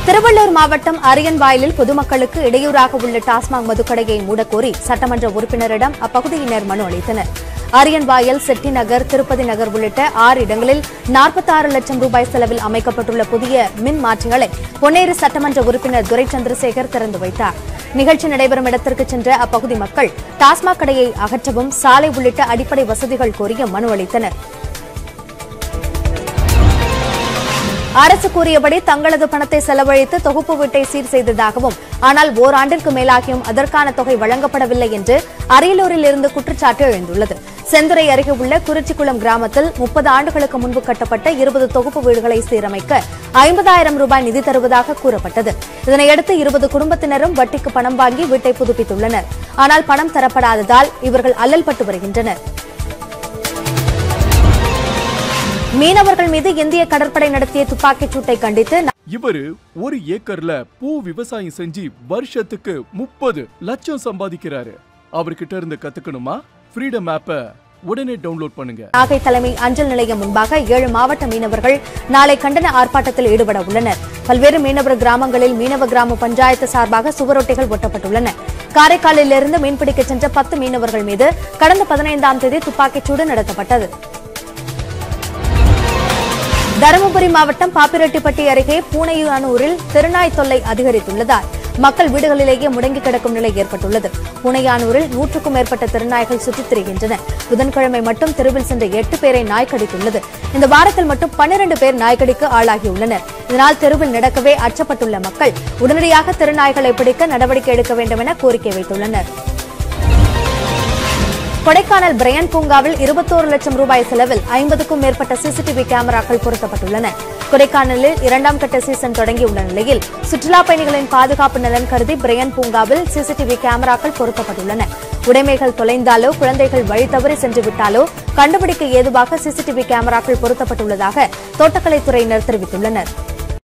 திருவள்ளூர் மாவட்டம் அரியன்வாயிலில் பொதுமக்களுக்கு இடையூறாக உள்ள டாஸ்மாக் மதுக்கடையை மூடக்கோரி சட்டமன்ற உறுப்பினரிடம் அப்பகுதியினர் மனு அளித்தனர் அரியன்வாயல் செட்டி நகர் திருப்பதி நகர் உள்ளிட்ட ஆறு இடங்களில் 46 லட்சம் ரூபாய் செலவில் அமைக்கப்பட்டுள்ள புதிய மின் மாற்றிகளை பொன்னேரி சட்டமன்ற உறுப்பினர் துரை சந்திரசேகர் திறந்து வைத்தார் நிகழ்ச்சி நடைபெறும் இடத்திற்கு சென்ற அப்பகுதி மக்கள் டாஸ்மாக் கடையை அகற்றவும் சாலை உள்ளிட்ட அடிப்படை வசதிகள் கோரியும் மனு அளித்தனர் அரசு கூறியபடி தங்களது பணத்தை செலவழித்து தொகுப்பு வீட்டை சீர் செய்ததாகவும் ஆனால் ஓராண்டிற்கு மேலாகியும் அதற்கான தொகை வழங்கப்படவில்லை என்று அரியலூரில் இருந்து குற்றச்சாட்டு எழுந்துள்ளது செந்துறை அருகே உள்ள குறிச்சிக்குளம் கிராமத்தில் முப்பது ஆண்டுகளுக்கு முன்பு கட்டப்பட்ட இருபது தொகுப்பு வீடுகளை சீரமைக்க ஐம்பதாயிரம் ரூபாய் நிதி தருவதாக கூறப்பட்டது இதனையடுத்து இருபது குடும்பத்தினரும் வட்டிக்கு பணம் வாங்கி வீட்டை புதுப்பித்துள்ளனர் ஆனால் பணம் தரப்படாததால் இவர்கள் அல்லல்பட்டு வருகின்றனர் மீனவர்கள் மீது இந்திய கடற்படை நடத்திய துப்பாக்கிச் சூட்டை கண்டித்து இவரு ஒரு ஏக்கர்ல பூ விவசாயம் செஞ்சு வருஷத்துக்கு முப்பது லட்சம் சம்பாதிக்கிறாரு அவர்கிட்ட இருந்து கத்துக்கணுமா ஃப்ரீடம் ஆப்ப உடனே டவுன்லோட் பண்ணுங்க நாகை தலைமை அஞ்சல் நிலையம் முன்பாக ஏழு மாவட்ட மீனவர்கள் நாளை கண்டன ஆர்ப்பாட்டத்தில் ஈடுபட உள்ளனர் பல்வேறு மீனவர் கிராமங்களில் மீனவ கிராம பஞ்சாயத்து சார்பாக சுவரொட்டிகள் ஒட்டப்பட்டுள்ளன காரைக்காலில் இருந்து மீன்பிடிக்க சென்ற பத்து மீனவர்கள் மீது கடந்த பதினைந்தாம் தேதி துப்பாக்கிச்சூடு நடத்தப்பட்டது தருமபுரி மாவட்டம் பாப்பிரெட்டிப்பட்டி அருகே பூனையானூரில் திருநாய் தொல்லை அதிகரித்துள்ளதால் மக்கள் வீடுகளிலேயே முடங்கி கிடக்கும் நிலை ஏற்பட்டுள்ளது பூனையானூரில் நூற்றுக்கும் மேற்பட்ட திருநாய்கள் சுற்றித் திரிகின்றன புதன்கிழமை மட்டும் தெருவில் சென்ற எட்டு பேரை நாய் கடித்துள்ளது இந்த வாரத்தில் மட்டும் பன்னிரண்டு பேர் நாய்க்கடிக்கு ஆளாகியுள்ளனர் இதனால் தெருவில் நடக்கவே அச்சப்பட்டுள்ள மக்கள் உடனடியாக திருநாய்களை பிடிக்க நடவடிக்கை எடுக்க வேண்டும் என கோரிக்கை வைத்துள்ளனர் கொடைக்கானல் பிரையன் பூங்காவில் இருபத்தோரு லட்சம் ரூபாய் செலவில் ஐம்பதுக்கும் மேற்பட்ட சிசிடிவி கேமராக்கள் பொருத்தப்பட்டுள்ளன கொடைக்கானலில் இரண்டாம் கட்ட சீசன் தொடங்கியுள்ள நிலையில் சுற்றுலா பயணிகளின் பாதுகாப்பு நலன் கருதி பிரையன் பூங்காவில் சிசிடிவி கேமராக்கள் பொருத்தப்பட்டுள்ளன உடைமைகள் தொலைந்தாலோ குழந்தைகள் வழி தவறி சென்று விட்டாலோ கண்டுபிடிக்க ஏதுவாக சிசிடிவி கேமராக்கள் பொருத்தப்பட்டுள்ளதாக தோட்டக்கலைத்துறையினர் தெரிவித்துள்ளனர்